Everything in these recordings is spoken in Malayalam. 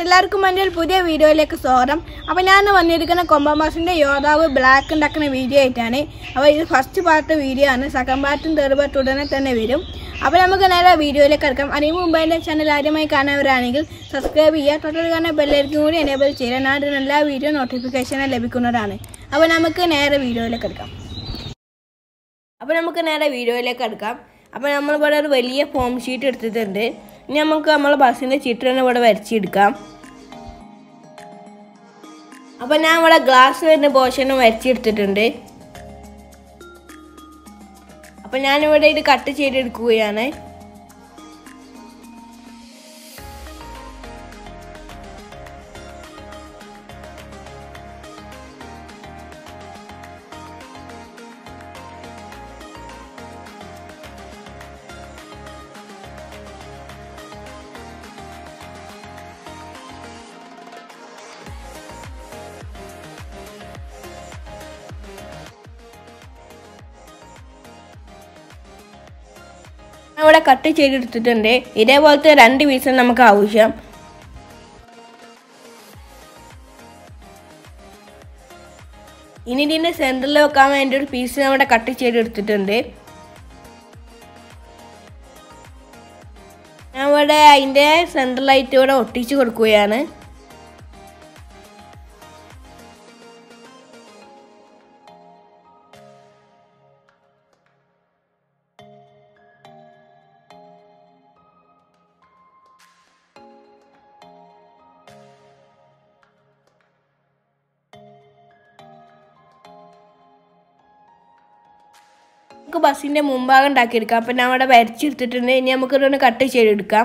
എല്ലാവർക്കും എൻ്റെ ഒരു പുതിയ വീഡിയോയിലേക്ക് സ്വാഗതം അപ്പോൾ ഞാൻ വന്നിരിക്കുന്ന കൊമ്പമാസിൻ്റെ യോദ്ധാവ് ബ്ലാക്ക് ഉണ്ടാക്കുന്ന വീഡിയോ ആയിട്ടാണ് അപ്പോൾ ഇത് ഫസ്റ്റ് പാർട്ട് വീഡിയോ ആണ് സെക്കൻഡ് പാർട്ടും തേർഡ് പാർട്ട് ഉടനെ തന്നെ വരും അപ്പോൾ നമുക്ക് നേരെ വീഡിയോയിലേക്ക് എടുക്കാം അതിന് മുമ്പ് എൻ്റെ ചാനൽ ആദ്യമായി കാണുന്നവരാണെങ്കിൽ സബ്സ്ക്രൈബ് ചെയ്യുക തൊട്ടടുത്ത് കാണുന്ന ബെല്ലായിരിക്കും കൂടി എനേബിൾ ചെയ്യുക ഞാൻ ഇടുന്ന എല്ലാ വീഡിയോ നോട്ടിഫിക്കേഷൻ ലഭിക്കുന്നതാണ് അപ്പോൾ നമുക്ക് നേരെ വീഡിയോയിലേക്ക് എടുക്കാം അപ്പോൾ നമുക്ക് നേരെ വീഡിയോയിലേക്ക് എടുക്കാം അപ്പോൾ നമ്മളിവിടെ ഒരു വലിയ ഫോം ഷീറ്റ് എടുത്തിട്ടുണ്ട് ഇനി നമുക്ക് നമ്മളെ ബസ്സിൻ്റെ ചിത്രം ഇവിടെ വരച്ചെടുക്കാം അപ്പോൾ ഞാൻ ഇവിടെ ഗ്ലാസ് വരുന്ന പോർഷനും വരച്ചെടുത്തിട്ടുണ്ട് അപ്പോൾ ഞാനിവിടെ ഇത് കട്ട് ചെയ്തെടുക്കുകയാണ് ഇവിടെ കട്ട് ചെയ്തെടുത്തിട്ടുണ്ട് ഇതേപോലത്തെ രണ്ട് പീസാണ് നമുക്ക് ആവശ്യം ഇനി ഇതിൻ്റെ സെൻറ്ററിൽ വെക്കാൻ വേണ്ടി ഒരു പീസ് നമ്മുടെ കട്ട് ചെയ്തെടുത്തിട്ടുണ്ട് ഞാൻ ഇവിടെ അതിൻ്റെ സെൻട്രലായിട്ട് ഇവിടെ ഒട്ടിച്ച് കൊടുക്കുകയാണ് നമുക്ക് ബസ്സിൻ്റെ മുമ്പാകം ഉണ്ടാക്കിയെടുക്കാം അപ്പം ഞാൻ അവിടെ വരച്ചെടുത്തിട്ടുണ്ട് ഇനി നമുക്ക് ഇതൊന്ന് കട്ട് ചെയ്തെടുക്കാം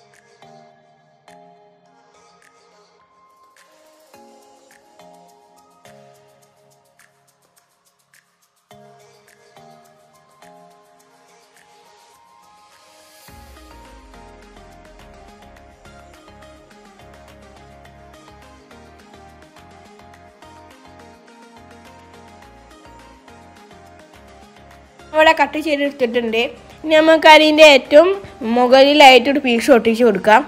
അവിടെ കട്ട് ചെയ്തെടുത്തിട്ടുണ്ട് ഇനി നമുക്ക് അതിൻ്റെ ഏറ്റവും മുകളിലായിട്ടൊരു പീസ് ഒട്ടിച്ച് കൊടുക്കാം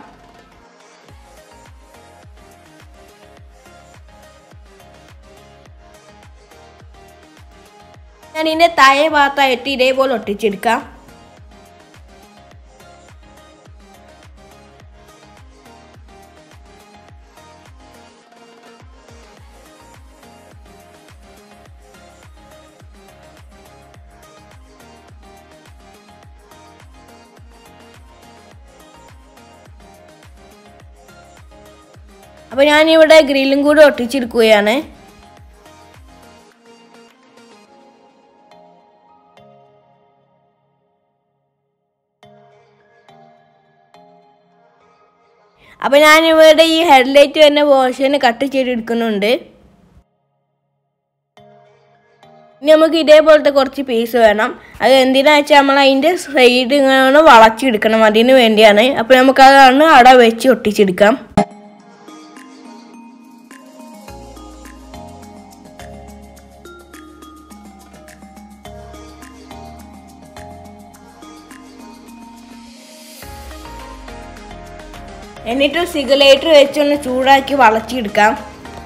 ഞാൻ ഇതിൻ്റെ താഴെ ഭാഗത്തായിട്ട് ഇതേപോലെ ഒട്ടിച്ചെടുക്കാം അപ്പോൾ ഞാനിവിടെ ഗ്രില്ലും കൂടി ഒട്ടിച്ചെടുക്കുകയാണ് അപ്പോൾ ഞാനിവിടെ ഈ ഹെഡ്ലൈറ്റ് തന്നെ പോർഷൻ കട്ട് ചെയ്തെടുക്കുന്നുണ്ട് ഇനി നമുക്ക് ഇതേപോലത്തെ കുറച്ച് പീസ് വേണം അത് എന്തിനാ വെച്ചാൽ നമ്മൾ അതിൻ്റെ സൈഡ് ഇങ്ങനെ വളച്ചെടുക്കണം അതിന് വേണ്ടിയാണ് അപ്പോൾ നമുക്കതാണ് അവിടെ വെച്ച് ഒട്ടിച്ചെടുക്കാം എന്നിട്ട് സിഗലേറ്റർ വെച്ചൊന്ന് ചൂടാക്കി വളച്ചെടുക്കാം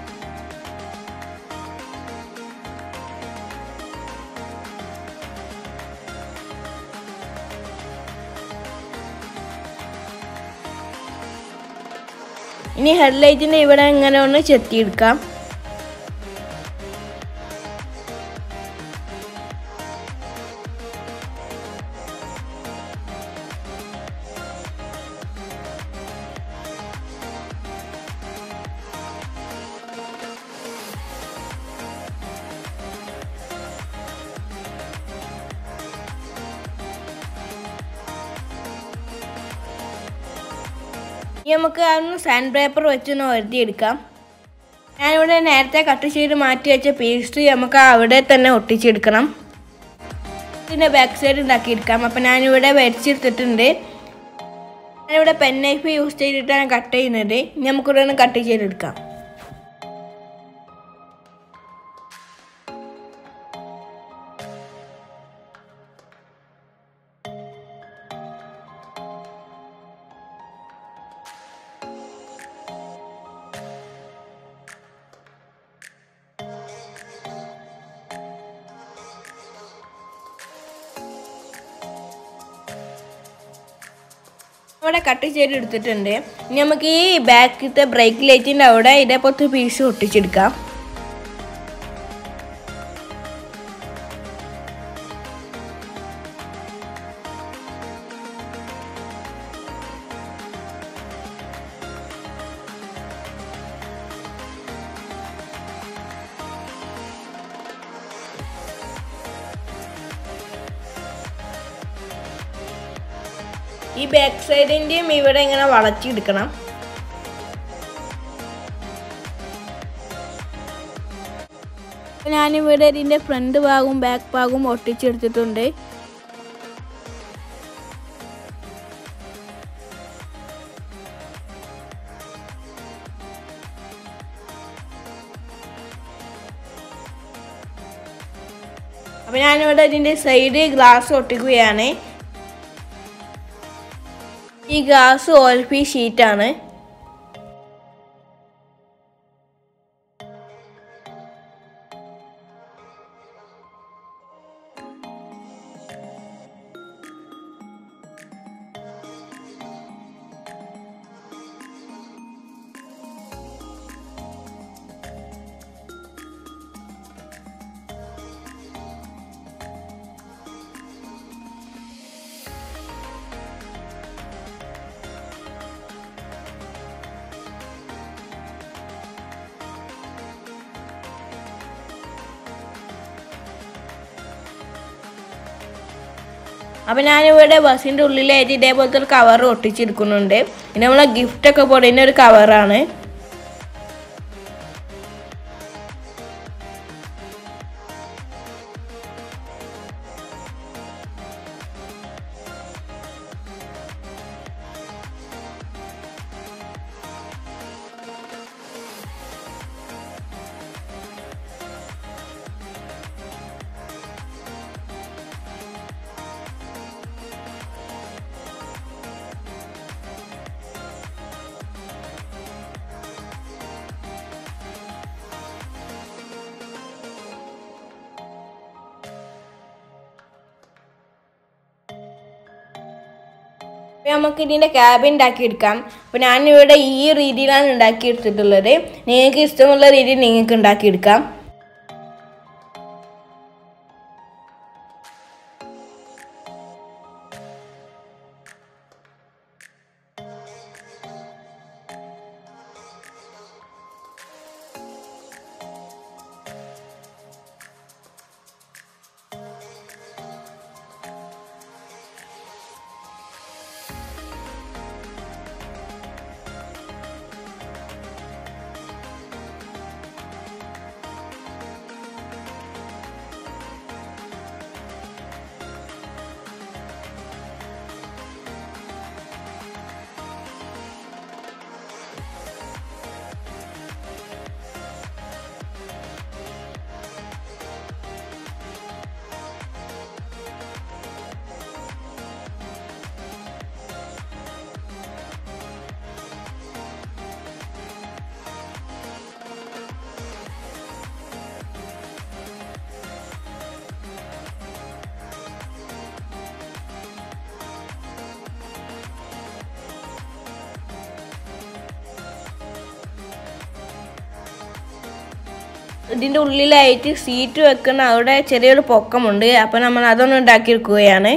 ഇനി ഹെഡ്ലൈറ്റിൻ്റെ ഇവിടെ ഇങ്ങനെ ഒന്ന് ചെത്തിയെടുക്കാം ഇനി നമുക്ക് അതൊന്ന് സാൻഡ് പേപ്പർ വെച്ചൊന്ന് വരുത്തിയെടുക്കാം ഞാനിവിടെ നേരത്തെ കട്ട് ചെയ്ത് മാറ്റി വെച്ച പേസ്റ്റ് നമുക്ക് അവിടെ തന്നെ ഒട്ടിച്ചെടുക്കണം ഇതിൻ്റെ ബാക്ക് സൈഡ് ഉണ്ടാക്കിയെടുക്കാം അപ്പം ഞാനിവിടെ വരച്ചെടുത്തിട്ടുണ്ട് ഞാനിവിടെ പെൻ നൈഫ് യൂസ് ചെയ്തിട്ടാണ് കട്ട് ചെയ്യുന്നത് ഇനി നമുക്കിവിടെ ഒന്ന് കട്ട് ചെയ്തെടുക്കാം ഇവിടെ കട്ട് ചെയ്ത് എടുത്തിട്ടുണ്ട് ഇനി നമുക്ക് ഈ ബാക്കിലത്തെ ബ്രേക്ക് ലൈറ്റിൻ്റെ അവിടെ ഇതേപോലത്തെ പീസ് ഒട്ടിച്ചെടുക്കാം ഈ ബാക്ക് സൈഡിൻ്റെയും ഇവിടെ ഇങ്ങനെ വളച്ചെടുക്കണം ഞാനിവിടെ ഇതിൻ്റെ ഫ്രണ്ട് ഭാഗവും ബാക്ക് ഭാഗവും ഒട്ടിച്ചെടുത്തിട്ടുണ്ട് അപ്പം ഞാനിവിടെ ഇതിൻ്റെ സൈഡ് ഗ്ലാസ് ഒട്ടിക്കുകയാണ് ഈ ഗ്ലാസ് ഓയിൽ പി ഷീറ്റാണ് അപ്പം ഞാനിവിടെ ബസ്സിൻ്റെ ഉള്ളിലായിട്ട് ഇതേപോലത്തെ ഒരു കവർ ഒട്ടിച്ചെടുക്കുന്നുണ്ട് പിന്നെ നമ്മളെ ഗിഫ്റ്റൊക്കെ പൊടിയുന്ന ഒരു കവറാണ് അപ്പം നമുക്ക് ഇതിൻ്റെ ക്യാബിൻ ഉണ്ടാക്കി എടുക്കാം അപ്പോൾ ഞാനിവിടെ ഈ രീതിയിലാണ് ഉണ്ടാക്കി എടുത്തിട്ടുള്ളത് നിങ്ങൾക്ക് ഇഷ്ടമുള്ള രീതിയിൽ നിങ്ങൾക്ക് ഉണ്ടാക്കിയെടുക്കാം ഇതിൻ്റെ ഉള്ളിലായിട്ട് സീറ്റ് വെക്കുന്ന അവിടെ ചെറിയൊരു പൊക്കമുണ്ട് അപ്പോൾ നമ്മൾ അതൊന്ന് ഉണ്ടാക്കിയെടുക്കുകയാണ്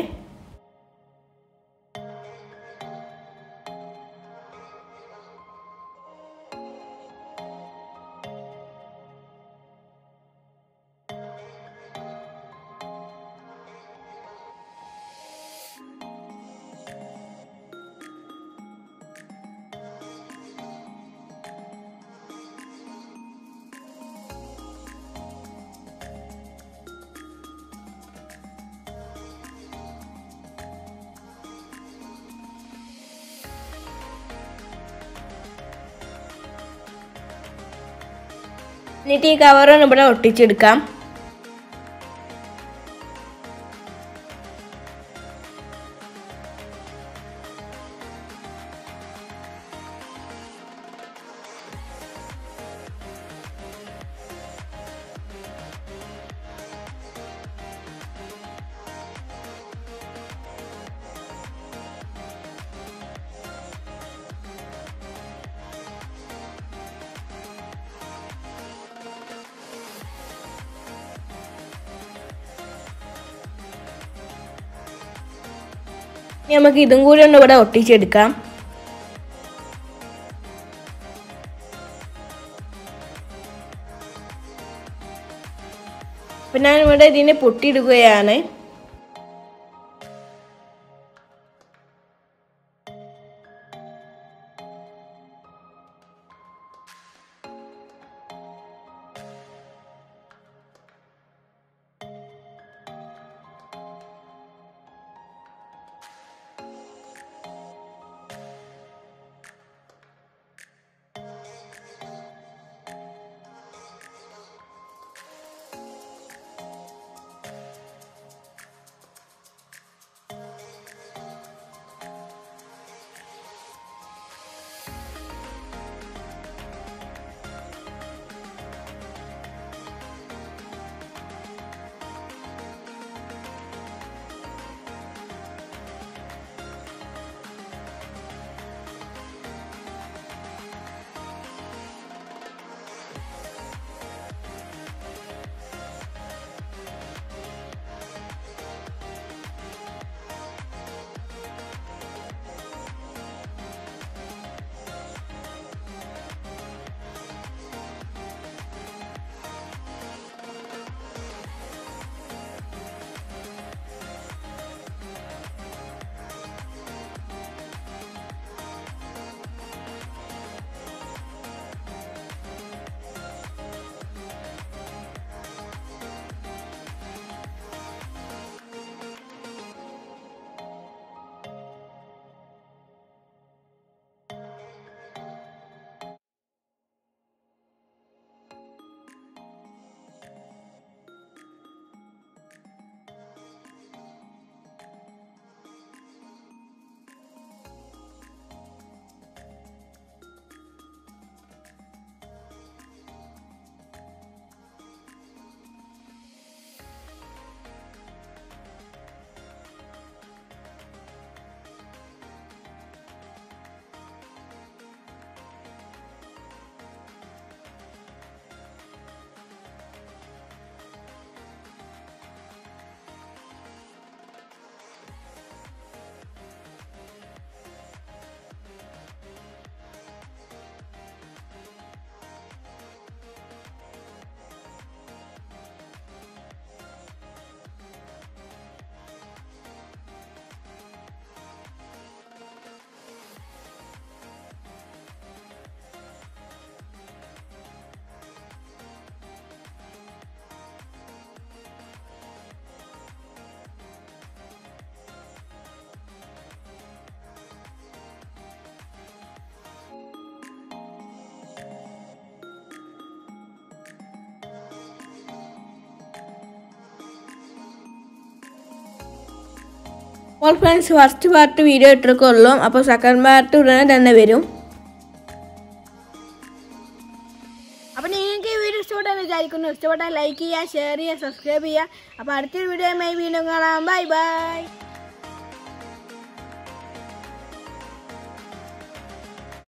എന്നിട്ട് ഈ കവറൊന്ന് ഇവിടെ ഒട്ടിച്ചെടുക്കാം ഇനി നമുക്ക് ഇതും കൂടി ഒന്ന് ഇവിടെ ഒട്ടിച്ചെടുക്കാം അപ്പം ഞാൻ ഇവിടെ ഇതിനെ പൊട്ടിയിടുകയാണ് അപ്പോൾ ഫ്രണ്ട്സ് ഫസ്റ്റ് പാർട്ട് വീഡിയോ ഇട്ടിരിക്കുള്ളൂ അപ്പോൾ സെക്കൻഡ് പാർട്ട് ഉടനെ തന്നെ വരും അപ്പോൾ നിങ്ങൾക്ക് ഈ വീഡിയോ ഇഷ്ടപ്പെട്ടാൽ വിചാരിക്കുന്നു ഇഷ്ടപ്പെട്ടാൽ ലൈക്ക് ചെയ്യുക ഷെയർ ചെയ്യുക സബ്സ്ക്രൈബ് ചെയ്യുക അപ്പോൾ അടുത്തൊരു വീഡിയോയുമായി വീണ്ടും കാണാം ബൈ ബൈ